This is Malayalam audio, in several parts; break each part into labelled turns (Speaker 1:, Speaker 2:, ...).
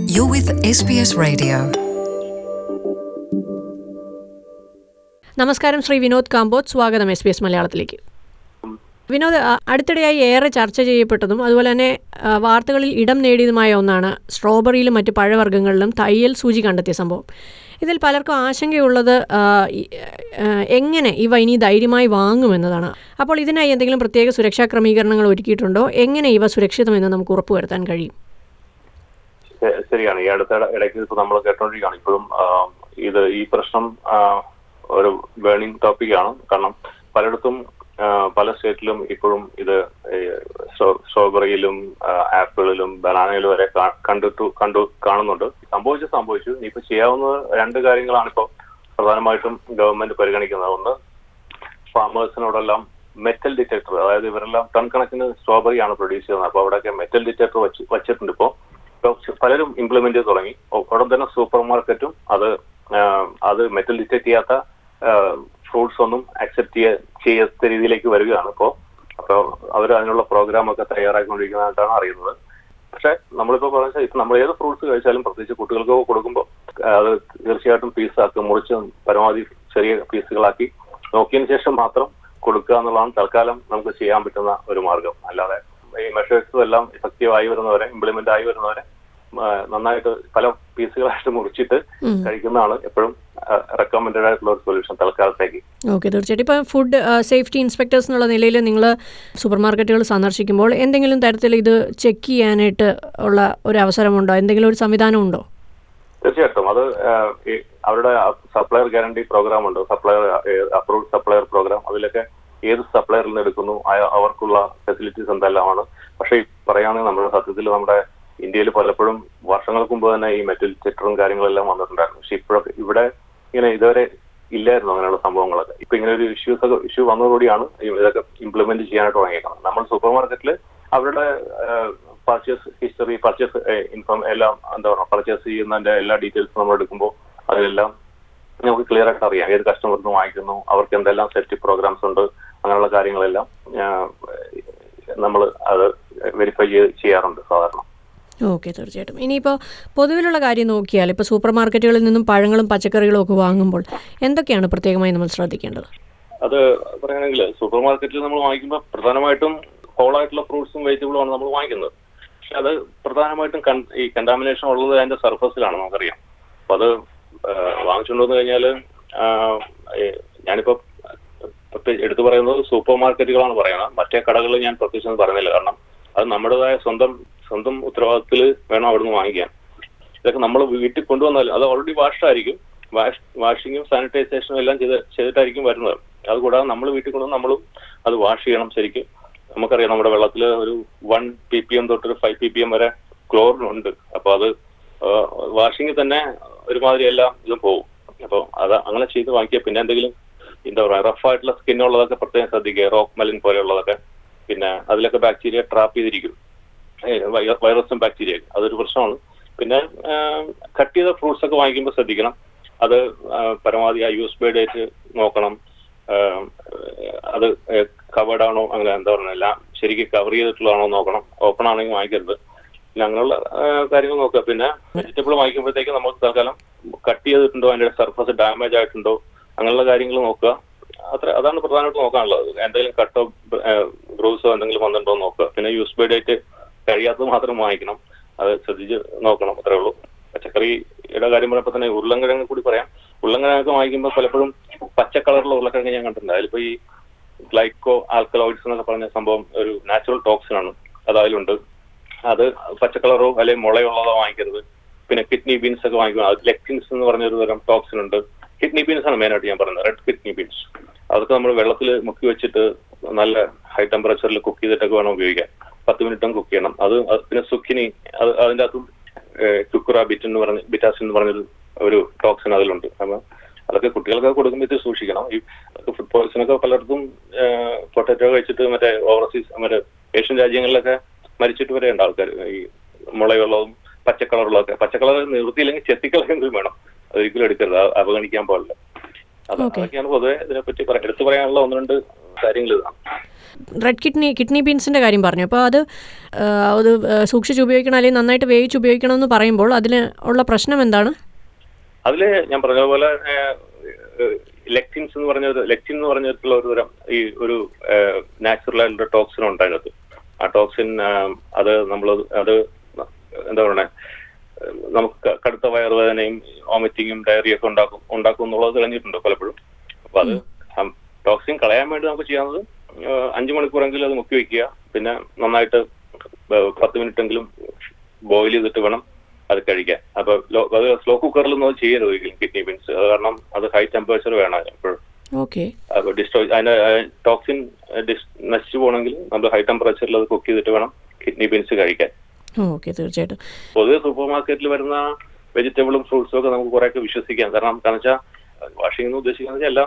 Speaker 1: You're with SBS Radio.
Speaker 2: നമസ്കാരം ശ്രീ വിനോദ് കാമ്പോത്ത് സ്വാഗതം എസ് ബി എസ് മലയാളത്തിലേക്ക് വിനോദ് ആ, അടുത്തിടെയായി ഏറെ ചർച്ച ചെയ്യപ്പെട്ടതും അതുപോലെ തന്നെ ആ, വാർത്തകളിൽ ഇടം നേടിയതുമായ ഒന്നാണ് സ്ട്രോബെറിയിലും മറ്റ് പഴവർഗ്ഗങ്ങളിലും തയ്യൽ സൂചി കണ്ടെത്തിയ സംഭവം ഇതിൽ പലർക്കും ആശങ്കയുള്ളത് ആ, ഈ, ആ, എങ്ങനെ ഇവ ഇനി ധൈര്യമായി വാങ്ങുമെന്നതാണ് അപ്പോൾ ഇതിനായി എന്തെങ്കിലും പ്രത്യേക സുരക്ഷാ ക്രമീകരണങ്ങൾ ഒരുക്കിയിട്ടുണ്ടോ എങ്ങനെ ഇവ സുരക്ഷിതമെന്ന് നമുക്ക് ഉറപ്പുവരുത്താൻ കഴിയും
Speaker 3: ശ- ശരിയാണ് ഈ അടുത്ത ഇട- ഇടയ്ക്ക് ഇപ്പൊ നമ്മൾ കേട്ടോണ്ടിരിക്കുകയാണ് ഇപ്പോഴും ആ, ഇത് ഈ പ്രശ്നം ആ, ഒരു ബേണിംഗ് ടോപ്പിക്കാണ് കാരണം പലയിടത്തും ആ, പല സ്റ്റേറ്റിലും ഇപ്പോഴും ഇത് ഈ സ്ട്രോ- സ്ട്രോബെറിയിലും ആ, ആപ്പിളിലും ബനാനയിലും വരെ കാ- കണ്ടിട്ടു കണ്ടു കാണുന്നുണ്ട് സംഭവിച്ചു സംഭവിച്ചു ഇനിയിപ്പോ ചെയ്യാവുന്ന രണ്ട് കാര്യങ്ങളാണ് ഇപ്പോൾ പ്രധാനമായിട്ടും ഗവൺമെന്റ് പരിഗണിക്കുന്നത് ഒന്ന് ഫാമേഴ്സിനോടെല്ലാം മെറ്റൽ ഡിറ്റക്ടർ അതായത് ഇവരെല്ലാം ടൺ കണക്കിന് സ്ട്രോബെറി ആണ് പ്രൊഡ്യൂസ് ചെയ്യുന്നത് അപ്പോൾ അവിടെയൊക്കെ മെറ്റൽ ഡിറ്റക്ടർ വെച്ച് വെച്ചിട്ടുണ്ട് ഇപ്പോൾ ഇപ്പൊ പലരും ഇംപ്ലിമെന്റ് ചെയ്ത് തുടങ്ങി ഒ- ഉടൻ തന്നെ സൂപ്പർ മാർക്കറ്റും അത് ആ, അത് മെറ്റൽ ഡിറ്റക്ട് ചെയ്യാത്ത ഫ്രൂട്ട്സ് ഒന്നും അക്സെപ്റ്റ് ചെയ്യ ചെയ്യാത്ത രീതിയിലേക്ക് വരികയാണ് ഇപ്പോൾ അപ്പോൾ അവർ അതിനുള്ള പ്രോഗ്രാം ഒക്കെ തയ്യാറാക്കിക്കൊണ്ടിരിക്കുന്നതായിട്ടാണ് അറിയുന്നത് പക്ഷെ നമ്മളിപ്പോ പറഞ്ഞാൽ ഇപ്പൊ നമ്മൾ ഏത് ഫ്രൂട്ട്സ് കഴിച്ചാലും പ്രത്യേകിച്ച് കുട്ടികൾക്ക് കൊടുക്കുമ്പോൾ അത് തീർച്ചയായിട്ടും പീസാക്കി മുറിച്ച് പരമാവധി ചെറിയ പീസുകളാക്കി നോക്കിയതിന് ശേഷം മാത്രം കൊടുക്കുക എന്നുള്ളതാണ് തൽക്കാലം നമുക്ക് ചെയ്യാൻ പറ്റുന്ന ഒരു മാർഗം അല്ലാതെ ഈ മെഷേഴ്സും എല്ലാം ഇഫക്റ്റീവ് ആയി വരുന്നവരെ ഇംപ്ലിമെന്റ് ആയി വരുന്നവരെ ആ, നന്നായിട്ട് പല പീസുകളായിട്ട് മുറിച്ചിട്ട്
Speaker 2: ഉം.
Speaker 3: കഴിക്കുന്നതാണ് എപ്പോഴും റെക്കമെൻഡഡ് ആയിട്ടുള്ള ഒരു സൊല്യൂഷൻ തൽക്കാലത്തേക്ക്
Speaker 2: ഓക്കെ തീർച്ചയായിട്ടും ഇപ്പോൾ ഫുഡ് സേഫ്റ്റി ഇൻസ്പെക്ടേഴ്സ് എന്നുള്ള നിലയിൽ നിങ്ങൾ സൂപ്പർ മാർക്കറ്റുകൾ സന്ദർശിക്കുമ്പോൾ എന്തെങ്കിലും തരത്തിൽ ഇത് ചെക്ക് ചെയ്യാനായിട്ട് ഉള്ള ഒരു അവസരമുണ്ടോ എന്തെങ്കിലും ഒരു സംവിധാനം ഉണ്ടോ
Speaker 3: തീർച്ചയായിട്ടും അത് ആ, ഈ അവരുടെ സപ്ലയർ ഗ്യാരണ്ടി പ്രോഗ്രാം ഉണ്ട് സപ്ലയർ അപ്രൂവ്ഡ് സപ്ലയർ പ്രോഗ്രാം അതിലൊക്കെ ഏത് സപ്ലയറിൽ നിന്ന് എടുക്കുന്നു അയ- അവർക്കുള്ള ഫെസിലിറ്റീസ് എന്തെല്ലാമാണ് പക്ഷെ ഈ പറയുകയാണെങ്കിൽ നമ്മുടെ സത്യത്തിൽ നമ്മുടെ ഇന്ത്യയിൽ പലപ്പോഴും വർഷങ്ങൾക്ക് മുമ്പ് തന്നെ ഈ മെറ്റൽ ചിറ്ററും കാര്യങ്ങളെല്ലാം വന്നിട്ടുണ്ടായിരുന്നു പക്ഷെ ഇപ്പോഴൊക്കെ ഇവിടെ ഇങ്ങനെ ഇതുവരെ ഇല്ലായിരുന്നു അങ്ങനെയുള്ള സംഭവങ്ങളൊക്കെ ഇപ്പൊ ഇങ്ങനെ ഒരു ഇഷ്യൂസ് ഒക്കെ ഇഷ്യൂ വന്നതോടുകൂടിയാണ് ഈ ഇതൊക്കെ ഇംപ്ലിമെന്റ് ചെയ്യാനായിട്ട് തുടങ്ങിയേക്കുന്നത് നമ്മൾ സൂപ്പർ മാർക്കറ്റിൽ അവരുടെ പർച്ചേസ് ഹിസ്റ്ററി പർച്ചേസ് ഇൻഫോം എല്ലാം എന്താ പറയുക പർച്ചേസ് ചെയ്യുന്നതിന്റെ എല്ലാ ഡീറ്റെയിൽസും നമ്മൾ എടുക്കുമ്പോൾ അതിലെല്ലാം നമുക്ക് ക്ലിയർ ആയിട്ട് അറിയാം ഏത് കസ്റ്റമറിൽ നിന്ന് വാങ്ങിക്കുന്നു അവർക്ക് എന്തെല്ലാം സേഫ്റ്റി പ്രോഗ്രാംസ് ഉണ്ട് അങ്ങനെയുള്ള കാര്യങ്ങളെല്ലാം നമ്മൾ അത് വെരിഫൈ ചെയ്യാറുണ്ട് സാധാരണ
Speaker 2: ഓക്കെ തീർച്ചയായിട്ടും ഇനിയിപ്പോൾ പൊതുവിലുള്ള കാര്യം നോക്കിയാൽ ഇപ്പോൾ സൂപ്പർ മാർക്കറ്റുകളിൽ നിന്നും പഴങ്ങളും പച്ചക്കറികളും ഒക്കെ വാങ്ങുമ്പോൾ എന്തൊക്കെയാണ് പ്രത്യേകമായി നമ്മൾ ശ്രദ്ധിക്കേണ്ടത്
Speaker 3: അത് പറയുകയാണെങ്കിൽ സൂപ്പർ മാർക്കറ്റിൽ നമ്മൾ വാങ്ങിക്കുമ്പോൾ പ്രധാനമായിട്ടും ഹോൾ ആയിട്ടുള്ള ഫ്രൂട്ട്സും വെജിറ്റബിളും ആണ് നമ്മൾ വാങ്ങിക്കുന്നത് പക്ഷെ അത് പ്രധാനമായിട്ടും കൺ- ഈ കണ്ടാമിനേഷൻ ഉള്ളത് അതിന്റെ സർഫസിലാണ് നമുക്കറിയാം അപ്പൊ അത് വാങ്ങിച്ചുകൊണ്ട് വന്നു കഴിഞ്ഞാൽ ഞാനിപ്പോ പ്രത്യേകിച്ച് എടുത്തു പറയുന്നത് സൂപ്പർ മാർക്കറ്റുകളാണ് പറയുന്നത് മറ്റേ കടകളിൽ ഞാൻ പ്രത്യേകിച്ച് ഒന്നും പറയുന്നില്ല കാരണം അത് നമ്മുടേതായ സ്വന്തം സ്വന്തം ഉത്തരവാദിത്തത്തിൽ വേണം അവിടുന്ന് വാങ്ങിക്കാൻ ഇതൊക്കെ നമ്മൾ വീട്ടിൽ കൊണ്ടുവന്നാൽ അത് ഓൾറെഡി വാഷ്ഡ് ആയിരിക്കും വാഷ് വാഷിങ്ങും സാനിറ്റൈസേഷനും എല്ലാം ചെയ്ത് ചെയ്തിട്ടായിരിക്കും വരുന്നത് അതുകൂടാതെ നമ്മൾ വീട്ടിൽ കൊണ്ടുവന്ന് നമ്മളും അത് വാഷ് ചെയ്യണം ശരിക്കും നമുക്കറിയാം നമ്മുടെ വെള്ളത്തിൽ ഒരു വൺ പി പി എം തൊട്ട് ഒരു ഫൈവ് പി പി എം വരെ ക്ലോറിൻ ഉണ്ട് അപ്പൊ അത് വാഷിങ്ങിൽ തന്നെ ഒരുമാതിരി എല്ലാം ഇതും പോകും അപ്പോൾ അത് അങ്ങനെ ചെയ്ത് വാങ്ങിക്കുക പിന്നെ എന്തെങ്കിലും എന്താ പറയുക റഫ് ആയിട്ടുള്ള സ്കിന്നുള്ളതൊക്കെ പ്രത്യേകം ശ്രദ്ധിക്കുക റോക്ക് മെലിൻ പോലെയുള്ളതൊക്കെ പിന്നെ അതിലൊക്കെ ബാക്ടീരിയ ട്രാപ്പ് ചെയ്തിരിക്കും ഏഹ് വൈ- വൈറസും ബാക്ടീരിയ അതൊരു പ്രശ്നമാണ് പിന്നെ കട്ട് ചെയ്ത ഫ്രൂട്ട്സ് ഒക്കെ വാങ്ങിക്കുമ്പോൾ ശ്രദ്ധിക്കണം അത് ആ, പരമാവധി ആ യൂസ് ബൈ ഡേറ്റ് നോക്കണം ആം, അത് കവേർഡ് ആണോ അങ്ങനെ എന്താ പറയുക എല്ലാം ശരിക്കും കവർ ചെയ്തിട്ടുള്ളതാണോ നോക്കണം ഓപ്പൺ ആണെങ്കിൽ വാങ്ങിക്കരുത് പിന്നെ അങ്ങനെയുള്ള ആ, കാര്യങ്ങൾ നോക്കുക പിന്നെ വെജിറ്റബിൾ വാങ്ങിക്കുമ്പോഴത്തേക്ക് നമുക്ക് തൽക്കാലം കട്ട് ചെയ്തിട്ടുണ്ടോ അതിന്റെ സർഫസ് ഡാമേജ് ആയിട്ടുണ്ടോ അങ്ങനെയുള്ള കാര്യങ്ങൾ നോക്കുക അത്ര അതാണ് പ്രധാനമായിട്ട് നോക്കാനുള്ളത് എന്തെങ്കിലും കട്ടോ ബ്രൂസോ എന്തെങ്കിലും വന്നിട്ടുണ്ടോ എന്ന് നോക്കുക പിന്നെ യൂസ് ബൈ ഡേറ്റ് കഴിയാത്തത് മാത്രം വാങ്ങിക്കണം അത് ശ്രദ്ധിച്ച് നോക്കണം അത്രേ ഉള്ളൂ പച്ചക്കറിയുടെ കാര്യം പറയുമ്പോൾ തന്നെ ഉരുളൻകിഴങ്ങ് കൂടി പറയാം ഉരുളൻകിഴങ്ങൊക്കെ വാങ്ങിക്കുമ്പോൾ പലപ്പോഴും പച്ച കളറുള്ള ഉരുളക്കിഴങ്ങ് ഞാൻ കണ്ടിട്ടുണ്ട് അതിലിപ്പോ ഈ ഗ്ലൈക്കോ ആൽക്കലോയിഡ്സ് എന്നൊക്കെ പറഞ്ഞ സംഭവം ഒരു നാച്ചുറൽ ടോക്സിൻ ആണ് അത് അതിലുണ്ട് അത് പച്ച കളറോ അല്ലെങ്കിൽ മുളയുള്ളതോ വാങ്ങിക്കരുത് പിന്നെ കിഡ്നി ബീൻസ് ഒക്കെ വാങ്ങിക്കണം അത് ലെക്റ്റിൻസ് എന്ന് പറഞ്ഞൊരു തരം ടോക്സിൻ ഉണ്ട് കിഡ്നി ബീൻസ് ആണ് മെയിനായിട്ട് ഞാൻ പറയുന്നത് റെഡ് കിഡ്നി ബീൻസ് അതൊക്കെ നമ്മൾ വെള്ളത്തിൽ മുക്കി വെച്ചിട്ട് നല്ല ഹൈ ടെമ്പറേച്ചറിൽ കുക്ക് ചെയ്തിട്ടൊക്കെ വേണം ഉപയോഗിക്കാൻ പത്ത് മിനിറ്റും കുക്ക് ചെയ്യണം അത് അത് പിന്നെ സുക്കിനി അത് അതിൻ്റെ അകത്തും കുക്കുറ ബിറ്റ് എന്ന് പറഞ്ഞ ബിറ്റാസിൻ എന്ന് പറഞ്ഞൊരു ഒരു ടോക്സിൻ അതിലുണ്ട് അപ്പൊ അതൊക്കെ കുട്ടികൾക്ക് കൊടുക്കുമ്പോൾ ഇത് സൂക്ഷിക്കണം ഈ ഫുഡ് പോയ്സൺ ഒക്കെ പലയിടത്തും പൊട്ടറ്റോ കഴിച്ചിട്ട് മറ്റേ ഓവർസീസ് മറ്റേ ഏഷ്യൻ രാജ്യങ്ങളിലൊക്കെ മരിച്ചിട്ട് വരെ ഉണ്ട് ആൾക്കാർ ഈ മുളയുള്ളതും പച്ചക്കളറുള്ളതൊക്കെ പച്ചക്കളർ നിർത്തിയില്ലെങ്കിൽ ചെത്തിക്കളയെങ്കിലും വേണം അതൊരിക്കലും എടുക്കരുത് അത് അവഗണിക്കാൻ പാടില്ല അത്
Speaker 2: Okay.
Speaker 3: അതൊക്കെയാണ് പൊതുവെ ഇതിനെപ്പറ്റി പറ- എടുത്തു പറയാനുള്ള ഒന്ന് രണ്ട് കാര്യങ്ങൾ ഇതാണ്
Speaker 2: റെഡ് കിഡ്നി കിഡ്നി ബീൻസിൻ്റെ കാര്യം പറഞ്ഞു അപ്പോൾ അത് ആ, അത് ആ, സൂക്ഷിച്ച് ഉപയോഗിക്കണം അല്ലെങ്കിൽ നന്നായിട്ട് വേവിച്ച് ഉപയോഗിക്കണം എന്ന് പറയുമ്പോൾ അതിന് ഉള്ള പ്രശ്നം എന്താണ്
Speaker 3: അതില് ഞാൻ പറഞ്ഞ പോലെ ലെക്റ്റിൻസ് എന്ന് പറഞ്ഞ ഒരു ലെക്റ്റിൻ എന്ന് പറഞ്ഞിട്ടുള്ള ഒരു തരം ഈ ഒരു നാച്ചുറൽ ആയിട്ടുള്ള ടോക്സിൻ ഉണ്ട് അതിനകത്ത് ആ ടോക്സിൻ അത് നമ്മൾ അത് എന്താ പറയണേ ഏഹ് നമുക്ക് ക- കടുത്ത വയറുവേദനയും വോമിറ്റിങ്ങും ഡയറിയും ഒക്കെ ഉണ്ടാക്കും ഉണ്ടാക്കും എന്നുള്ളത് തെളിഞ്ഞിട്ടുണ്ട് പലപ്പോഴും അപ്പൊ അത് ടോക്സിൻ കളയാൻ വേണ്ടി നമുക്ക് ചെയ്യാവുന്നത് ഏഹ് അഞ്ച് മണിക്കൂറെങ്കിലും അത് മുക്കി വെക്കുക പിന്നെ നന്നായിട്ട് ഏഹ് പത്ത് മിനിറ്റ് എങ്കിലും ബോയിൽ ചെയ്തിട്ട് വേണം അത് കഴിക്കാൻ അപ്പൊ ലോ- അത് സ്ലോ കുക്കറിലൊന്നും അത് ചെയ്യരുത് ഒരിക്കലും കിഡ്നി ബീൻസ് അത് കാരണം അത് ഹൈ ടെമ്പറേച്ചർ വേണം എപ്പോഴും
Speaker 2: ഓക്കെ
Speaker 3: അപ്പൊ ഡിസ്ട്രോ അതിന്റെ ടോക്സിൻ നശിച്ചു പോകണമെങ്കിൽ നമ്മൾ ഹൈ ടെമ്പറേച്ചറിൽ അത് കുക്ക് ചെയ്തിട്ട് വേണം കിഡ്നി ബീൻസ് കഴിക്കാൻ
Speaker 2: ഓക്കെ തീർച്ചയായിട്ടും
Speaker 3: പൊതുവെ സൂപ്പർ മാർക്കറ്റിൽ വരുന്ന വെജിറ്റബിളും ഫ്രൂട്ട്സും ഒക്കെ നമുക്ക് കുറെയൊക്കെ വിശ്വസിക്കാം കാരണം കാരണം വെച്ചാൽ വാഷിംഗ് എന്ന് ഉദ്ദേശിക്കുന്നത് എല്ലാം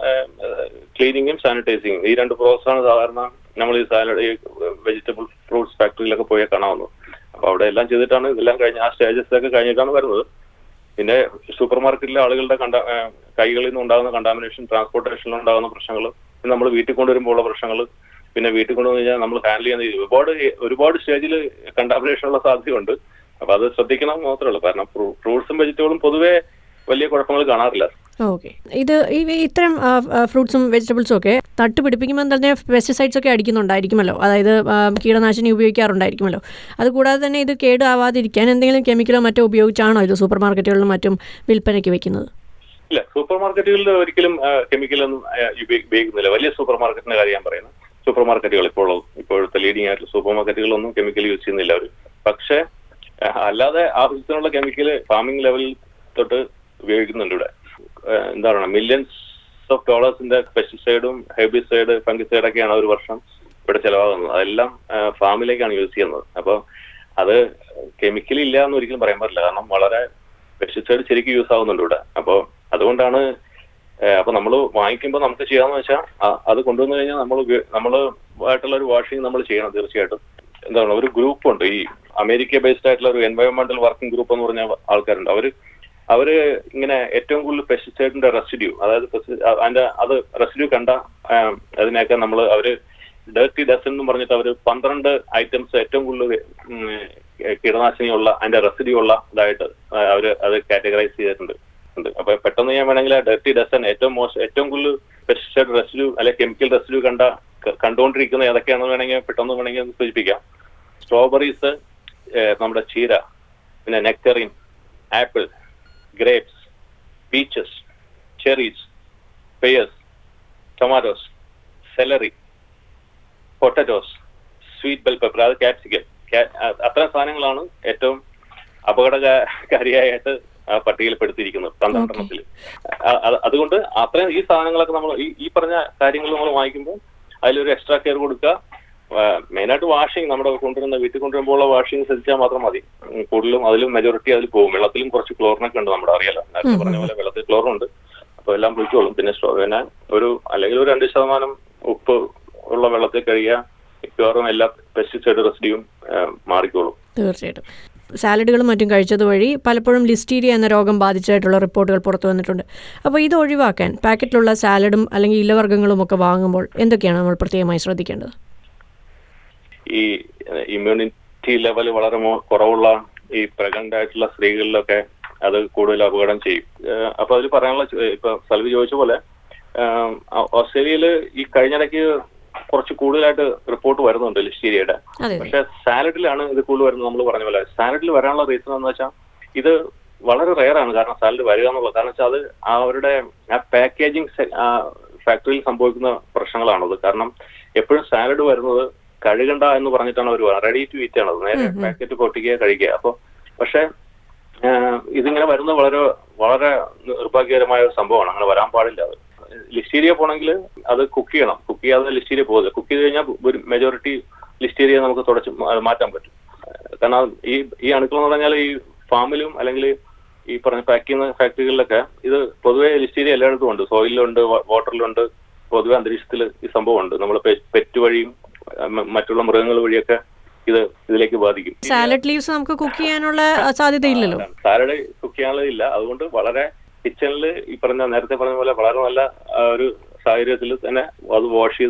Speaker 3: ക്ലീനിങ്ങും സാനിറ്റൈസിങ്ങും ഈ രണ്ട് പ്രോസസ് ആണ് സാധാരണ നമ്മൾ ഈ സാലഡ് ഈ വെജിറ്റബിൾ ഫ്രൂട്ട്സ് ഫാക്ടറിയിലൊക്കെ പോയാൽ കാണാവുന്നത് അപ്പൊ അവിടെ എല്ലാം ചെയ്തിട്ടാണ് ഇതെല്ലാം കഴിഞ്ഞ ആ സ്റ്റേജസ് ഒക്കെ കഴിഞ്ഞിട്ടാണ് വരുന്നത് പിന്നെ സൂപ്പർ മാർക്കറ്റിലെ ആളുകളുടെ കണ്ട ഏഹ് കൈകളിൽ നിന്ന് ഉണ്ടാകുന്ന കണ്ടാമിനേഷൻ ട്രാൻസ്പോർട്ടേഷനിൽ ഉണ്ടാകുന്ന പ്രശ്നങ്ങൾ നമ്മൾ വീട്ടിൽ കൊണ്ടുവരുമ്പോൾ ഉള്ള പ്രശ്നങ്ങൾ പിന്നെ വീട്ടിൽ കൊണ്ടുവന്ന് കഴിഞ്ഞാൽ നമ്മൾ ഹാൻഡിൽ ചെയ്യുന്ന രീതി ഒരുപാട് ഒരുപാട് സ്റ്റേജിൽ കണ്ടാമിനേഷൻ ഉള്ള സാധ്യതയുണ്ട് അപ്പൊ അത് ശ്രദ്ധിക്കണം മാത്രമേ ഉള്ളൂ കാരണം ഫ്രൂട്ട്സും വെജിറ്റബിളും പൊതുവെ വലിയ കുഴപ്പങ്ങൾ കാണാറില്ല
Speaker 2: ഓക്കെ ഇത് ഈ ഇത്തരം ഫ്രൂട്ട്സും വെജിറ്റബിൾസും ഒക്കെ നട്ട് പിടിപ്പിക്കുമ്പോൾ തന്നെ പെസ്റ്റിസൈഡ്സ് ഒക്കെ അടിക്കുന്നുണ്ടായിരിക്കുമല്ലോ അതായത് ആ, കീടനാശിനി ഉപയോഗിക്കാറുണ്ടായിരിക്കുമല്ലോ അതുകൂടാതെ തന്നെ ഇത് കേടാവാതിരിക്കാൻ എന്തെങ്കിലും കെമിക്കലോ മറ്റോ ഉപയോഗിച്ചാണോ ഇത് സൂപ്പർ മാർക്കറ്റുകളിലും മറ്റും വിൽപ്പനയ്ക്ക് വെക്കുന്നത്
Speaker 3: ഇല്ല സൂപ്പർ മാർക്കറ്റുകളിൽ ഒരിക്കലും കെമിക്കലൊന്നും ഉപയോഗിക്കുന്നില്ല വലിയ സൂപ്പർ മാർക്കറ്റിന്റെ കാര്യം ഞാൻ പറയുന്നത് സൂപ്പർ മാർക്കറ്റുകൾ ഇപ്പോൾ ഉള്ളത് ഇപ്പോഴത്തെ ലീഡിംഗ് ആയിട്ടുള്ള സൂപ്പർ മാർക്കറ്റുകളൊന്നും കെമിക്കൽ യൂസ് ചെയ്യുന്നില്ല അവർ പക്ഷേ ആ, അല്ലാതെ ആവശ്യത്തിനുള്ള കെമിക്കൽ ഫാമിംഗ് ലെവലിൽ തൊട്ട് ഉപയോഗിക്കുന്നുണ്ട് ഇവിടെ ആ, എന്താ പറയുക മില്യൺസ് ഓഫ് ഡോളേഴ്സിന്റെ പെസ്റ്റിസൈഡും ഹെർബിസൈഡ് ഫംഗിസൈഡ് ഒക്കെയാണ് ഒരു വർഷം ഇവിടെ ചെലവാകുന്നത് അതെല്ലാം ഫാമിലേക്കാണ് യൂസ് ചെയ്യുന്നത് അപ്പോൾ അത് കെമിക്കൽ ഇല്ല എന്ന് ഒരിക്കലും പറയാൻ പറ്റില്ല കാരണം വളരെ പെസ്റ്റിസൈഡ് ശരിക്കും യൂസ് ആവുന്നുണ്ട് ഇവിടെ അപ്പോൾ അതുകൊണ്ടാണ് ഏഹ് അപ്പൊ നമ്മൾ വാങ്ങിക്കുമ്പോൾ നമുക്ക് ചെയ്യാന്ന് വെച്ചാൽ അത് കൊണ്ടുവന്നു കഴിഞ്ഞാൽ നമ്മൾ നമ്മൾ ആയിട്ടുള്ള ഒരു വാഷിംഗ് നമ്മൾ ചെയ്യണം തീർച്ചയായിട്ടും എന്താണ് ഒരു ഗ്രൂപ്പ് ഉണ്ട് ഈ അമേരിക്ക ബേസ്ഡ് ആയിട്ടുള്ള ഒരു എൻവയോൺമെന്റൽ വർക്കിംഗ് ഗ്രൂപ്പ് എന്ന് പറഞ്ഞ ആൾക്കാരുണ്ട് അവര് അവര് ഇങ്ങനെ ഏറ്റവും കൂടുതൽ പെസ്റ്റിസൈഡിന്റെ റെസിഡ്യൂ അതായത് pesti- അ- അതിന്റെ അത് റെസിഡ്യൂ കണ്ട ആം, അതിനെയൊക്കെ നമ്മൾ അവര് ഡേർട്ടി ഡസൻ എന്ന് പറഞ്ഞിട്ട് അവര് പന്ത്രണ്ട് ഐറ്റംസ് ഏറ്റവും കൂടുതൽ ഉം, കീടനാശിനിയുള്ള അതിന്റെ റെസിഡ്യൂ ഉള്ള ഇതായിട്ട് അവര് അത് കാറ്റഗറൈസ് ചെയ്തിട്ടുണ്ട് ഉണ്ട് അപ്പൊ പെട്ടെന്ന് ഞാൻ വേണമെങ്കിൽ ആ ഡർട്ടി ഡസൻ ഏറ്റവും മോശം ഏറ്റവും കൂടുതൽ പെസ്റ്റിസൈഡ് റെസിഡ്യൂ അല്ലെ കെമിക്കൽ റെസിഡ്യൂ കണ്ട ക- കണ്ടുകൊണ്ടിരിക്കുന്ന ഏതൊക്കെയാണെന്ന് വേണമെങ്കിൽ പെട്ടെന്ന് വേണമെങ്കിൽ ഒന്ന് സൂചിപ്പിക്കാം സ്ട്രോബെറീസ് നമ്മുടെ ചീര പിന്നെ nectarine apple grapes peaches cherries pears tomatoes celery potatoes sweet bell pepper അത് ക്യാപ്സിക്കം അത്തരം സാധനങ്ങളാണ് ഏറ്റവും അപകടകാരിയായിട്ട് ആ പട്ടികയിൽപ്പെടുത്തിയിരിക്കുന്നത് പന്ത്രണ്ടെണ്ണത്തിൽ അതുകൊണ്ട് അത്രയും ഈ സാധനങ്ങളൊക്കെ നമ്മൾ ഈ ഈ പറഞ്ഞ കാര്യങ്ങൾ നമ്മൾ വാങ്ങിക്കുമ്പോൾ അതിലൊരു എക്സ്ട്രാ കെയർ കൊടുക്കുക മെയിനായിട്ട് വാഷിംഗ് നമ്മുടെ കൊണ്ടുവരുന്ന വീട്ടിൽ കൊണ്ടുവരുമ്പോൾ ഉള്ള വാഷിംഗ് ശ്രദ്ധിച്ചാൽ മാത്രം മതി ഉം, കൂടുതലും അതിലും മെജോറിറ്റി അതിൽ പോകും വെള്ളത്തിലും കുറച്ച് ക്ലോറിനൊക്കെ ഉണ്ട് നമ്മുടെ അറിയാലോ നേരത്തെ പറഞ്ഞ പോലെ വെള്ളത്തിൽ ക്ലോറിനുണ്ട് അപ്പൊ എല്ലാം പൊയ്ക്കോളും പിന്നെ സ്ട്രോ- പിന്നെ ഒരു അല്ലെങ്കിൽ ഒരു രണ്ട് ശതമാനം ഉപ്പ് ഉള്ള വെള്ളത്തിൽ കഴുകിയ മിക്കവാറും എല്ലാ പെസ്റ്റിസൈഡ് റെസിഡിയും മാറിക്കോളും
Speaker 2: തീർച്ചയായിട്ടും സാലഡുകളും മറ്റും കഴിച്ചത് വഴി പലപ്പോഴും ലിസ്റ്റീരിയ എന്ന രോഗം ബാധിച്ചതായിട്ടുള്ള റിപ്പോർട്ടുകൾ പുറത്തു വന്നിട്ടുണ്ട് അപ്പോൾ ഇത് ഒഴിവാക്കാൻ പാക്കറ്റിലുള്ള സാലഡും അല്ലെങ്കിൽ ഇലവർഗ്ഗങ്ങളും ഒക്കെ വാങ്ങുമ്പോൾ എന്തൊക്കെയാണ് നമ്മൾ പ്രത്യേകമായി ശ്രദ്ധിക്കേണ്ടത്
Speaker 3: ഈ ഇമ്മ്യൂണിറ്റി ലെവൽ വളരെ മോ- കുറവുള്ള ഈ പ്രഗ്നന്റ് ആയിട്ടുള്ള സ്ത്രീകളിലൊക്കെ അത് കൂടുതൽ അപകടം ചെയ്യും ഏഹ് അപ്പൊ അതിൽ പറയാനുള്ള ചോ- ഇപ്പൊ സൽവി ചോദിച്ച പോലെ ആം, ഓ- ഓസ്ട്രേലിയയിൽ ഈ കഴിഞ്ഞിടയ്ക്ക് കുറച്ച് കൂടുതലായിട്ട് റിപ്പോർട്ട് വരുന്നുണ്ട് ലിസ്റ്റീരിയയുടെ
Speaker 2: അതെ അതെ
Speaker 3: പക്ഷെ സാലഡിലാണ് ഇത് കൂടുതൽ വരുന്നത് നമ്മൾ പറഞ്ഞ പോലെ സാലഡിൽ വരാനുള്ള റീസൺ എന്ന് വെച്ചാൽ ഇത് വളരെ റെയർ ആണ് കാരണം സാലഡ് വരിക എന്നുള്ളത് കാരണം വെച്ചാൽ അത് ആ അവരുടെ ആ പാക്കേജിങ് ഫാക്ടറിയിൽ സംഭവിക്കുന്ന പ്രശ്നങ്ങളാണത് കാരണം എപ്പോഴും സാലഡ് വരുന്നത് കഴുകണ്ട എന്ന് പറഞ്ഞിട്ടാണ് അവർ റെഡി ടു ഈറ്റ് ആണത് നേരെ പാക്കറ്റ് പൊട്ടിക്കുക കഴിക്കുക അപ്പോൾ പക്ഷെ ആഹ് ഇതിങ്ങനെ വരുന്നത് വളരെ വളരെ നിർഭാഗ്യകരമായ ഒരു സംഭവമാണ് അങ്ങനെ വരാൻ പാടില്ല അത് ലിസ്റ്റീരിയ പോണെങ്കിൽ അത് കുക്ക് ചെയ്യണം കുക്ക് ചെയ്യാതെ ലിസ്റ്റീരിയ പോകില്ല കുക്ക് ചെയ്ത് കഴിഞ്ഞാൽ ഒരു മെജോറിറ്റി ലിസ്റ്റീരിയ നമുക്ക് തുടച്ച് മാ- മാറ്റാൻ പറ്റും കാരണം ഈ ഈ അണുക്കൾ എന്ന് പറഞ്ഞാൽ ഈ ഫാമിലും അല്ലെങ്കിൽ ഈ പറഞ്ഞ പാക്ക് ചെയ്യുന്ന ഫാക്ടറികളിലൊക്കെ ഇത് പൊതുവെ ലിസ്റ്റീരിയ എല്ലായിടത്തും ഉണ്ട് സോയിലുണ്ട് വാട്ടറിലുണ്ട് പൊതുവെ അന്തരീക്ഷത്തിൽ ഈ സംഭവമുണ്ട് നമ്മൾ പെറ്റ് വഴിയും ആ, മ- മറ്റുള്ള മൃഗങ്ങൾ വഴിയൊക്കെ ഇത് ഇതിലേക്ക് ബാധിക്കും
Speaker 2: സാലഡ് ലീവ്സ് നമുക്ക് കുക്ക് ചെയ്യാനുള്ള അഹ്, സാധ്യതയില്ലല്ലോ
Speaker 3: സാലഡ് കുക്ക് ചെയ്യാനുള്ളതില്ല അതുകൊണ്ട് വളരെ കിച്ചണിൽ ഈ പറഞ്ഞ നേരത്തെ പറഞ്ഞ പോലെ വളരെ നല്ല ആ, ഒരു സാഹചര്യത്തിൽ തന്നെ അത് വാഷ് ചെയ്ത്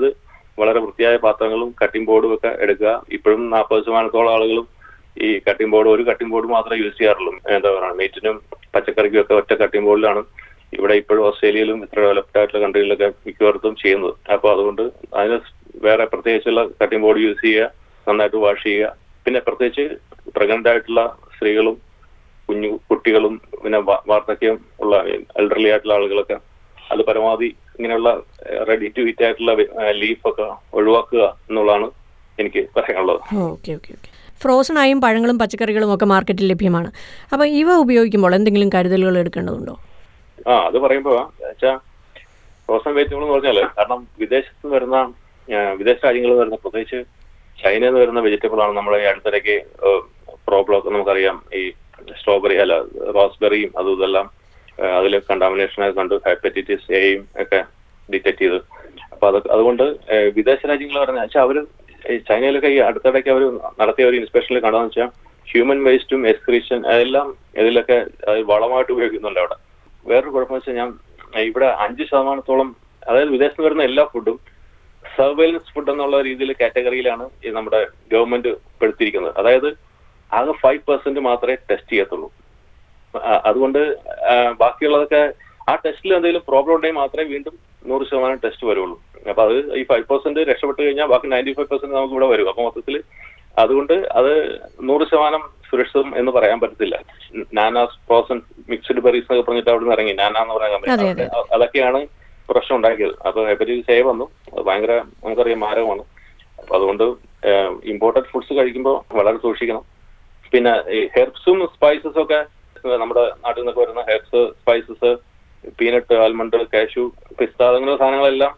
Speaker 3: വളരെ വൃത്തിയായ പാത്രങ്ങളും കട്ടിംഗ് ബോർഡും ഒക്കെ എടുക്കുക ഇപ്പോഴും നാൽപ്പത് ശതമാനത്തോളം ആളുകളും ഈ കട്ടിംഗ് ബോർഡ് ഒരു കട്ടിംഗ് ബോർഡ് മാത്രമേ യൂസ് ചെയ്യാറുള്ളൂ എന്താ പറയുക മീറ്റിനും പച്ചക്കറിക്കും ഒക്കെ ഒറ്റ കട്ടിംഗ് ബോർഡിലാണ് ഇവിടെ ഇപ്പോഴും ഓസ്ട്രേലിയയിലും ഇത്ര ഡെവലപ്ഡ് ആയിട്ടുള്ള കൺട്രികളിലൊക്കെ മിക്കവാർത്തും ചെയ്യുന്നത് അപ്പോൾ അതുകൊണ്ട് അതിന് വേറെ പ്രത്യേകിച്ചുള്ള കട്ടിംഗ് ബോർഡ് യൂസ് ചെയ്യുക നന്നായിട്ട് വാഷ് ചെയ്യുക പിന്നെ പ്രത്യേകിച്ച് പ്രഗ്നന്റ് ആയിട്ടുള്ള സ്ത്രീകളും കുഞ്ഞു കുട്ടികളും പിന്നെ വാ- വാർദ്ധക്യം ഉള്ള എൽഡർലി ആയിട്ടുള്ള ആളുകളൊക്കെ അത് പരമാവധി ഇങ്ങനെയുള്ള റെഡി ടു ഈറ്റ് ആയിട്ടുള്ള ലീഫൊക്കെ ഒഴിവാക്കുക എന്നുള്ളതാണ് എനിക്ക് പറയാനുള്ളത്
Speaker 2: ഓക്കെ ഓക്കെ ഓക്കെ ഫ്രോസൺ ആയും പഴങ്ങളും പച്ചക്കറികളും ഒക്കെ മാർക്കറ്റിൽ ലഭ്യമാണ് അപ്പോൾ ഇവ ഉപയോഗിക്കുമ്പോൾ എന്തെങ്കിലും കരുതലുകൾ എടുക്കേണ്ടതുണ്ടോ
Speaker 3: ആ അത് പറയുമ്പോ വെച്ചാ ഫ്രോസൺ വെജിറ്റബിൾ എന്ന് പറഞ്ഞാല് കാരണം വിദേശത്ത് നിന്ന് വരുന്ന ആ, വിദേശ രാജ്യങ്ങളിൽ നിന്ന് വരുന്ന പ്രത്യേകിച്ച് ചൈനയിൽ നിന്ന് വരുന്ന വെജിറ്റബിൾ ആണ് നമ്മളെ ഈ അടുത്തിടയ്ക്ക് പ്രോബ്ലം ഒക്കെ നമുക്കറിയാം ഈ സ്ട്രോബെറി അല്ല റോസ്ബെറിയും അതും ഇതെല്ലാം അതിൽ കണ്ടാമിനേഷൻ കണ്ടു ഹെപ്പറ്റൈറ്റിസ് എയും ഒക്കെ ഡിറ്റക്ട് ചെയ്ത് അപ്പൊ അത് അതുകൊണ്ട് ആ, വിദേശ രാജ്യങ്ങൾ പറഞ്ഞ വെച്ചാൽ അവര് ഈ ചൈനയിലൊക്കെ ഈ അടുത്തിടയ്ക്ക് അവർ നടത്തിയ ഒരു ഇൻസ്പെക്ഷനിൽ കണ്ടതെന്ന് വെച്ചാൽ ഹ്യൂമൻ വേസ്റ്റും എക്സ്ക്രീഷൻ അതെല്ലാം ഇതിലൊക്കെ അത് വളമായിട്ട് ഉപയോഗിക്കുന്നുണ്ട് അവിടെ വേറൊരു കുഴപ്പം വെച്ചാൽ ഞാൻ ഏഹ് ഇവിടെ അഞ്ച് ശതമാനത്തോളം അതായത് വിദേശത്ത് വരുന്ന എല്ലാ ഫുഡും സർവൈലൻസ് ഫുഡ് എന്നുള്ള രീതിയിൽ കാറ്റഗറിയിലാണ് ഈ നമ്മുടെ ഗവൺമെന്റ് പെടുത്തിയിരിക്കുന്നത് അതായത് ആകെ ഫൈവ് പെർസെന്റ് മാത്രമേ ടെസ്റ്റ് ചെയ്യത്തുള്ളൂ ആ, അതുകൊണ്ട് ആ, ബാക്കിയുള്ളതൊക്കെ ആ ടെസ്റ്റിൽ എന്തെങ്കിലും പ്രോബ്ലം ഉണ്ടെങ്കിൽ മാത്രമേ വീണ്ടും നൂറ് ശതമാനം ടെസ്റ്റ് വരുള്ളൂ അപ്പൊ അത് ഈ ഫൈവ് പെർസെന്റ് രക്ഷപ്പെട്ട് കഴിഞ്ഞാൽ ബാക്കി നയൻറ്റി ഫൈവ് പെർസെന്റ് നമുക്ക് ഇവിടെ വരും അപ്പൊ മൊത്തത്തിൽ അതുകൊണ്ട് അത് നൂറ് ശതമാനം സുരക്ഷിതം എന്ന് പറയാൻ പറ്റത്തില്ല നാനാസ് ഫ്രോസൺ മിക്സ്ഡ് ബെറീസ് എന്നൊക്കെ പറഞ്ഞിട്ട് അവിടെ നിന്ന് ഇറങ്ങി നാന എന്ന് പറയുന്ന
Speaker 2: അതെ, അതെ.
Speaker 3: കമ്പനി അ- അതൊക്കെയാണ് പ്രശ്നം ഉണ്ടാക്കിയത് അപ്പൊ ഹെപ്പറ്റൈറ്റിസ് എ വന്നു അത് ഭയങ്കര നമുക്കറിയാം മാരകമാണ് അപ്പൊ അതുകൊണ്ട് ഇമ്പോർട്ടഡ് ഫുഡ്സ് കഴിക്കുമ്പോൾ വളരെ സൂക്ഷിക്കണം പിന്നെ ഈ ഹെർബ്സും സ്പൈസസും ഒക്കെ ഏഹ് നമ്മുടെ നാട്ടിൽ നിന്നൊക്കെ വരുന്ന herbs spices peanut almond cashew പിസ്ത അങ്ങനെയുള്ള സാധനങ്ങളെല്ലാം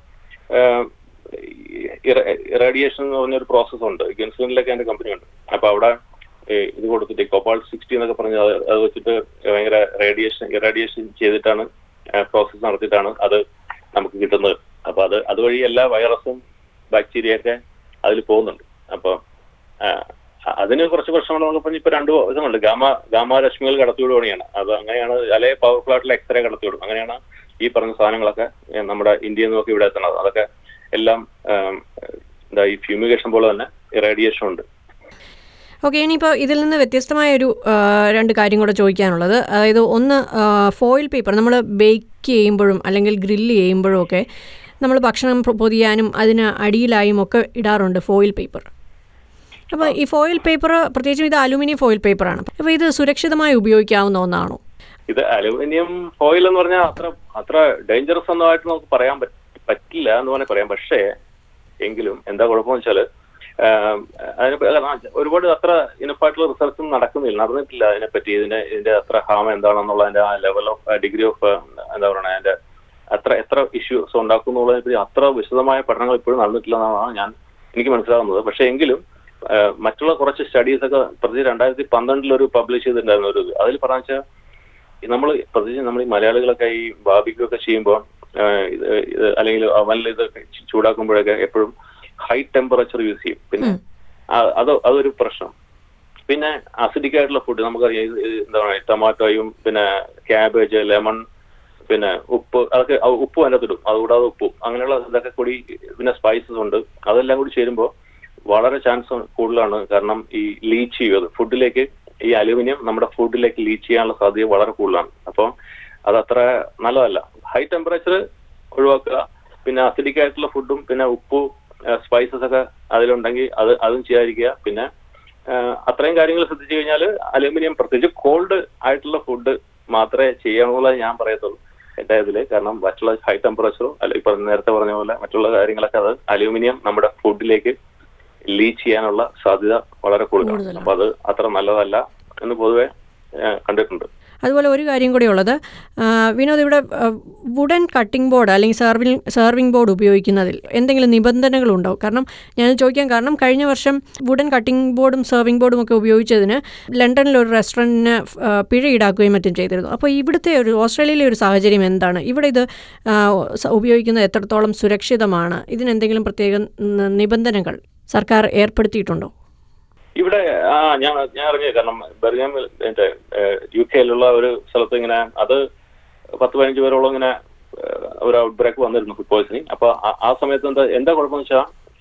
Speaker 3: ഇറേഡിയേഷൻ എന്ന് പറഞ്ഞൊരു പ്രോസസ് ഉണ്ട് ഗിൻസ്ലിനിലൊക്കെ എന്റെ കമ്പനി ഉണ്ട് അപ്പൊ അവിടെ ഈ ഇത് കൊടുത്തിട്ട് കോപ്പാൾ സിക്സ്റ്റി എന്നൊക്കെ പറഞ്ഞ് അത് അത് വെച്ചിട്ട് ഭയങ്കര റേഡിയേഷൻ ഇറേഡിയേഷൻ ചെയ്തിട്ടാണ് പ്രോസസ്സ് നടത്തിയിട്ടാണ് അത് നമുക്ക് കിട്ടുന്നത് അപ്പൊ അത് അതുവഴി എല്ലാ വൈറസും ബാക്ടീരിയ ഒക്കെ അതിൽ പോകുന്നുണ്ട് അപ്പൊ ആ, അതിന് കുറച്ച് പ്രശ്നങ്ങൾ നമുക്ക് പറഞ്ഞ് ഇപ്പൊ രണ്ട് ഇതുണ്ട് ഗാമ ഗാമ രശ്മികൾ കടത്തിവിടുകയാണ് അത് അങ്ങനെയാണ് അല്ലെ പവർഫുൾ ആയിട്ടുള്ള എക്സ്റേ കടത്തിവിടും അങ്ങനെയാണ് ഈ പറഞ്ഞ സാധനങ്ങളൊക്കെ ഏ, നമ്മുടെ ഇന്ത്യയിൽ നിന്നൊക്കെ ഇവിടെ എത്തണത് അതൊക്കെ എല്ലാം ആം, എന്താ ഈ ഫ്യൂമിഗേഷൻ പോലെ തന്നെ റേഡിയേഷൻ ഉണ്ട്
Speaker 2: ഓക്കെ ഇനിയിപ്പോൾ ഇതിൽ നിന്ന് വ്യത്യസ്തമായ ഒരു ആ, രണ്ട് കാര്യം കൂടെ ചോദിക്കാനുള്ളത് അതായത് ഒന്ന് ഫോയിൽ പേപ്പർ നമ്മൾ ബേക്ക് ചെയ്യുമ്പോഴും അല്ലെങ്കിൽ ഗ്രില്ല് ചെയ്യുമ്പോഴും ഒക്കെ നമ്മൾ ഭക്ഷണം പൊ- പൊതിയാനും അതിന് അടിയിലായും ഒക്കെ ഇടാറുണ്ട് ഫോയിൽ പേപ്പർ അപ്പോൾ ഈ ഫോയിൽ പേപ്പർ പ്രത്യേകിച്ചും ഇത് അലുമിനിയം ഫോയിൽ പേപ്പറാണ് അപ്പോൾ ഇത് സുരക്ഷിതമായി ഉപയോഗിക്കാവുന്ന ഒന്നാണോ
Speaker 3: ഇത് അലുമിനിയം ഫോയിൽ എന്ന് പറഞ്ഞാൽ അത്ര അത്ര ഡേഞ്ചറസ് ഒന്നുമായിട്ട് നമുക്ക് പറയാൻ പറ്റ- പറ്റില്ല എന്ന് വേണേൽ പറയാം പക്ഷേ എങ്കിലും എന്താ കുഴപ്പമെന്ന് വെച്ചാല് ആം, അതിനെ പ- കാരണം ഒരുപാട് അത്ര ഇനഫായിട്ടുള്ള റിസർച്ച് നടക്കുന്നില്ല നടന്നിട്ടില്ല അതിനെപ്പറ്റി ഇതിന്റെ ഇതിന്റെ അത്ര ഹാം എന്താണെന്നുള്ളതിന്റെ ആ ലെവൽ ഓഫ് ഡിഗ്രി ഓഫ് എന്താ പറയുക അതിന്റെ അത്ര എത്ര ഇഷ്യൂസ് ഉണ്ടാക്കും എന്നുള്ളതിനെ പറ്റി അത്ര വിശദമായ പഠനങ്ങൾ ഇപ്പോഴും നടന്നിട്ടില്ല എന്നാണ് ഞാൻ എനിക്ക് മനസ്സിലാകുന്നത് പക്ഷേ എങ്കിലും ആ, മറ്റുള്ള കുറച്ച് സ്റ്റഡീസ് ഒക്കെ പ്രത്യേകിച്ച് രണ്ടായിരത്തി പന്ത്രണ്ടിൽ ഒരു പബ്ലിഷ് ചെയ്തിട്ടുണ്ടായിരുന്നു ഒരു ഇത്. അതിൽ പറഞ്ഞ വെച്ചാൽ നമ്മൾ പ്രത്യേകിച്ച് നമ്മൾ ഈ മലയാളികളൊക്കെ ഈ ബാബിക്യൂ ഒക്കെ ചെയ്യുമ്പോൾ ഇത് ഇത് അല്ലെങ്കിൽ അവനിൽ ഇത് ചൂടാക്കുമ്പോഴൊക്കെ എപ്പോഴും ഹൈ ടെമ്പറേച്ചർ യൂസ് ചെയ്യും പിന്നെ
Speaker 2: ഉം.
Speaker 3: ആ- അത് അതൊരു പ്രശ്നം പിന്നെ അസിഡിക് ആയിട്ടുള്ള ഫുഡ് നമുക്കറിയാം ഇത് ഇത് എന്താ പറയുക ടൊമാറ്റോയും പിന്നെ ക്യാബേജ് ലെമൺ പിന്നെ ഉപ്പ് അതൊക്കെ ആ ഉപ്പും അതിനകത്ത് ഇടും അതുകൂടാതെ ഉപ്പും അങ്ങനെയുള്ള ഇതൊക്കെ കൂടി പിന്നെ സ്പൈസസ് ഉണ്ട് അതെല്ലാം കൂടി ചേരുമ്പോൾ വളരെ ചാൻസ് കൂടുതലാണ് കാരണം ഈ ലീച്ച് ചെയ്യും അത് ഫുഡിലേക്ക് ഈ അലുമിനിയം നമ്മുടെ ഫുഡിലേക്ക് ലീച്ച് ചെയ്യാനുള്ള സാധ്യത വളരെ കൂടുതലാണ് അപ്പോൾ അത് അത്ര നല്ലതല്ല ഹൈ ടെമ്പറേച്ചർ ഒഴിവാക്കുക പിന്നെ അസിഡിക് ആയിട്ടുള്ള ഫുഡും പിന്നെ ഉപ്പു സ്പൈസസ് ഒക്കെ അതിലുണ്ടെങ്കിൽ അത് അതും ചെയ്യാതിരിക്കുക പിന്നെ ആ, അത്രയും കാര്യങ്ങൾ ശ്രദ്ധിച്ചു കഴിഞ്ഞാൽ അലുമിനിയം പ്രത്യേകിച്ച് കോൾഡ് ആയിട്ടുള്ള ഫുഡ് മാത്രമേ ചെയ്യാനുള്ളത് ഞാൻ പറയത്തുള്ളൂ എന്റെ ഇതില് കാരണം മറ്റുള്ള ഹൈ ടെമ്പറേച്ചറോ അല്ല ഇപ്പൊ നേരത്തെ പറഞ്ഞ പോലെ മറ്റുള്ള കാര്യങ്ങളൊക്കെ അത് അലുമിനിയം നമ്മുടെ ഫുഡിലേക്ക് ലീച്ച് ചെയ്യാനുള്ള സാധ്യത വളരെ കൂടുതലാണ്
Speaker 2: കൂടുതലാണ്.
Speaker 3: അപ്പൊ അത് അത്ര നല്ലതല്ല എന്ന് പൊതുവെ ആ, കണ്ടിട്ടുണ്ട്
Speaker 2: അതുപോലെ ഒരു കാര്യം കൂടി ഉള്ളത് ആ, വിനോദ് ഇവിടെ വുഡൻ കട്ടിംഗ് ബോർഡ് അല്ലെങ്കിൽ സെർവിങ് സെർവിങ് ബോർഡ് ഉപയോഗിക്കുന്നതിൽ എന്തെങ്കിലും നിബന്ധനകളുണ്ടോ കാരണം ഞാൻ ചോദിക്കാൻ കാരണം കഴിഞ്ഞ വർഷം വുഡൻ കട്ടിംഗ് ബോർഡും സെർവിങ് ബോർഡും ഒക്കെ ഉപയോഗിച്ചതിന് ലണ്ടനിൽ ഒരു റെസ്റ്റോറൻറ്റിന് പിഴ ഈടാക്കുകയും മറ്റും ചെയ്തിരുന്നു അപ്പോൾ ഇവിടുത്തെ ഒരു ഓസ്ട്രേലിയയിലെ ഒരു സാഹചര്യം എന്താണ് ഇവിടെ ഇത് ആ, സ- ഉപയോഗിക്കുന്നത് എത്രത്തോളം സുരക്ഷിതമാണ് ഇതിനെന്തെങ്കിലും പ്രത്യേക ന- നിബന്ധനകൾ സർക്കാർ ഏർപ്പെടുത്തിയിട്ടുണ്ടോ
Speaker 3: ഇവിടെ ആ ഞാൻ ഞാൻ അറിഞ്ഞു കാരണം ബെർഗാമിൽ മറ്റേ യു കെയിലുള്ള ഒരു സ്ഥലത്ത് ഇങ്ങനെ അത് പത്ത് പതിനഞ്ച് പേരോളം ഇങ്ങനെ ഏഹ്, ഒരു ഔട്ട് ബ്രേക്ക് വന്നിരുന്നു ഫുഡ് പോയ്സണിങ് അപ്പൊ ആ- ആ സമയത്ത് എന്താ എന്താ കുഴപ്പമെന്ന് വെച്ചാൽ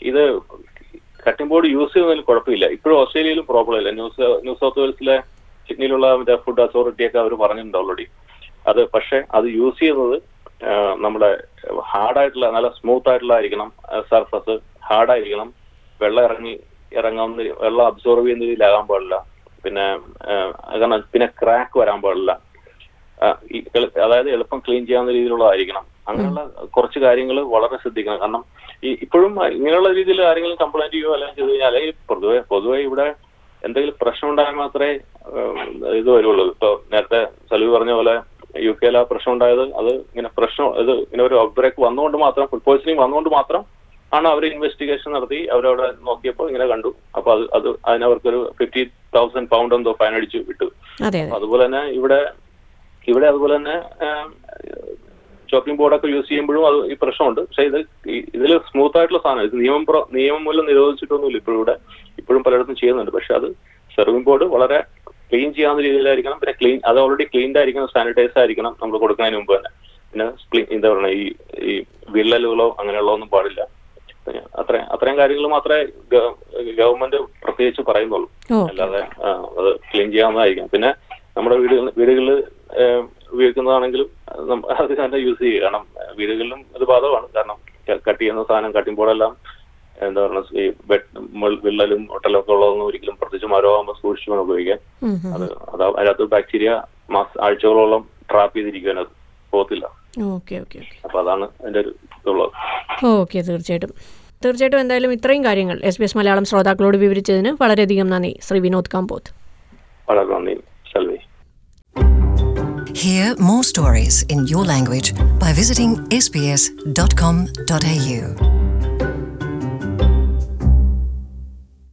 Speaker 3: ഇത് കട്ടിംഗ് ബോർഡ് യൂസ് ചെയ്യുന്നതിൽ കുഴപ്പമില്ല ഇപ്പോഴും ഓസ്ട്രേലിയയിലും പ്രോബ്ലം ഇല്ല ന്യൂസ് ന്യൂ സൗത്ത് വെയിൽസിലെ സിഡ്നിയിലുള്ള മറ്റേ ഫുഡ് അതോറിറ്റി ഒക്കെ അവർ പറഞ്ഞിട്ടുണ്ട് ഓൾറെഡി അത് പക്ഷെ അത് യൂസ് ചെയ്യുന്നത് ആ, നമ്മുടെ ഹാർഡായിട്ടുള്ള നല്ല സ്മൂത്ത് ആയിട്ടുള്ളതായിരിക്കണം സർഫസ് ഹാർഡായിരിക്കണം വെള്ളം ഇറങ്ങി ഇറങ്ങാവുന്ന രീ- വെള്ളം അബ്സോർവ് ചെയ്യുന്ന രീതിയിലാകാൻ പാടില്ല പിന്നെ ആ, കാരണം പിന്നെ ക്രാക്ക് വരാൻ പാടില്ല ആ, ഈ എളു- അതായത് എളുപ്പം ക്ലീൻ ചെയ്യാവുന്ന രീതിയിലുള്ളതായിരിക്കണം അങ്ങനെയുള്ള കുറച്ച് കാര്യങ്ങൾ വളരെ ശ്രദ്ധിക്കണം കാരണം ഈ ഇപ്പോഴും ഇങ്ങനെയുള്ള രീതിയിൽ ആരെങ്കിലും കംപ്ലൈന്റ് ചെയ്യുകയോ അല്ലെങ്കിൽ ചെയ്ത് കഴിഞ്ഞാൽ അല്ലെങ്കിൽ പൊതുവെ പൊതുവെ ഇവിടെ എന്തെങ്കിലും പ്രശ്നം ഉണ്ടായാൽ മാത്രമേ ഉം, ഇത് വരുള്ളൂ ഇപ്പൊ നേരത്തെ സലു പറഞ്ഞ പോലെ യു കെയിൽ ആ പ്രശ്നം ഉണ്ടായത് അത് ഇങ്ങനെ പ്രശ്നം ഇത് ഇങ്ങനെ ഒരു ഔട്ട്ബ്രേക്ക് വന്നുകൊണ്ട് മാത്രം ഫുഡ് പോയിസണിങ് വന്നുകൊണ്ട് മാത്രം ആണ് അവർ ഇൻവെസ്റ്റിഗേഷൻ നടത്തി അവരവിടെ നോക്കിയപ്പോൾ ഇങ്ങനെ കണ്ടു അപ്പൊ അത് അത് അതിനവർക്കൊരു ഫിഫ്റ്റി തൗസൻഡ് പൗണ്ട് എന്തോ ഫൈൻ അടിച്ചു വിട്ടു
Speaker 2: അതെ
Speaker 3: അപ്പൊ
Speaker 2: അതെ
Speaker 3: അതുപോലെ തന്നെ ഇവിടെ ഇവിടെ അതുപോലെ തന്നെ ഷോപ്പിംഗ് ബോർഡൊക്കെ യൂസ് ചെയ്യുമ്പോഴും അത് ഈ പ്രശ്നമുണ്ട് പക്ഷെ ഇത് ഇതിൽ സ്മൂത്ത് ആയിട്ടുള്ള സാധനം ഇത് നിയമം പ്ര- നിയമം മൂലം നിരോധിച്ചിട്ടൊന്നുമില്ല ഇപ്പോഴും ഇവിടെ ഇപ്പോഴും പലയിടത്തും ചെയ്യുന്നുണ്ട് പക്ഷെ അത് സെർവിംഗ് ബോർഡ് വളരെ ക്ലീൻ ചെയ്യാവുന്ന രീതിയിലായിരിക്കണം പിന്നെ ക്ലീൻ അത് ഓൾറെഡി ക്ലീൻഡ് ആയിരിക്കണം സാനിറ്റൈസ് ആയിരിക്കണം നമ്മൾ കൊടുക്കുന്നതിന് മുമ്പ് തന്നെ പിന്നെ ക്ലീൻ എന്താ പറയുക ഈ ഈ വിള്ളലുകളോ അങ്ങനെയുള്ളതൊന്നും പാടില്ല പിന്നെ അത്രയും അത്രയും കാര്യങ്ങൾ മാത്രമേ ഗവൺമെന്റ് പ്രത്യേകിച്ച് പറയുന്നുള്ളൂ
Speaker 2: ഓ
Speaker 3: അല്ലാതെ ആ, അത് ക്ലീൻ ചെയ്യാവുന്നതായിരിക്കും പിന്നെ നമ്മുടെ വീടുകൾ വീടുകളിൽ ഉപയോഗിക്കുന്നതാണെങ്കിലും അത് നമ്മ- അത് തന്നെ യൂസ് ചെയ്യുക കാരണം വീടുകളിലും ഇത് ബാധകമാണ് കാരണം കട്ട് ചെയ്യുന്ന സാധനം കട്ടിംഗ് ബോർഡെല്ലാം എന്താ പറയുക ഈ ബെഡ് വിള്ളലും ഒട്ടലും ഒക്കെ ഉള്ളതൊന്നും ഒരിക്കലും പ്രത്യേകിച്ച് മരമാകുമ്പോൾ സൂക്ഷിച്ച് വേണം ഉപയോഗിക്കാൻ
Speaker 2: ഉം, ഉം.
Speaker 3: അത് അത് അതിനകത്ത് ബാക്ടീരിയ മാസ ആഴ്ചകളോളം ട്രാപ്പ് ചെയ്തിരിക്കാൻ അത് പോകത്തില്ല
Speaker 2: ഓക്കെ ഓക്കെ ഓക്കെ
Speaker 3: അപ്പൊ അതാണ് അതിന്റെ ഒരു ഇതുള്ളത്
Speaker 2: ഓക്കെ തീർച്ചയായിട്ടും തീർച്ചയായിട്ടും എന്തായാലും ഇത്രയും കാര്യങ്ങൾ എസ് ബി എസ് മലയാളം ശ്രോതാക്കളോട് വിവരിച്ചതിന് വളരെയധികം നന്ദി ശ്രീ വിനോദ് കാമ്പോത്ത്
Speaker 3: വളരെ നന്ദി ശൽവി
Speaker 1: Hear more stories in your language by visiting sbs.com.au.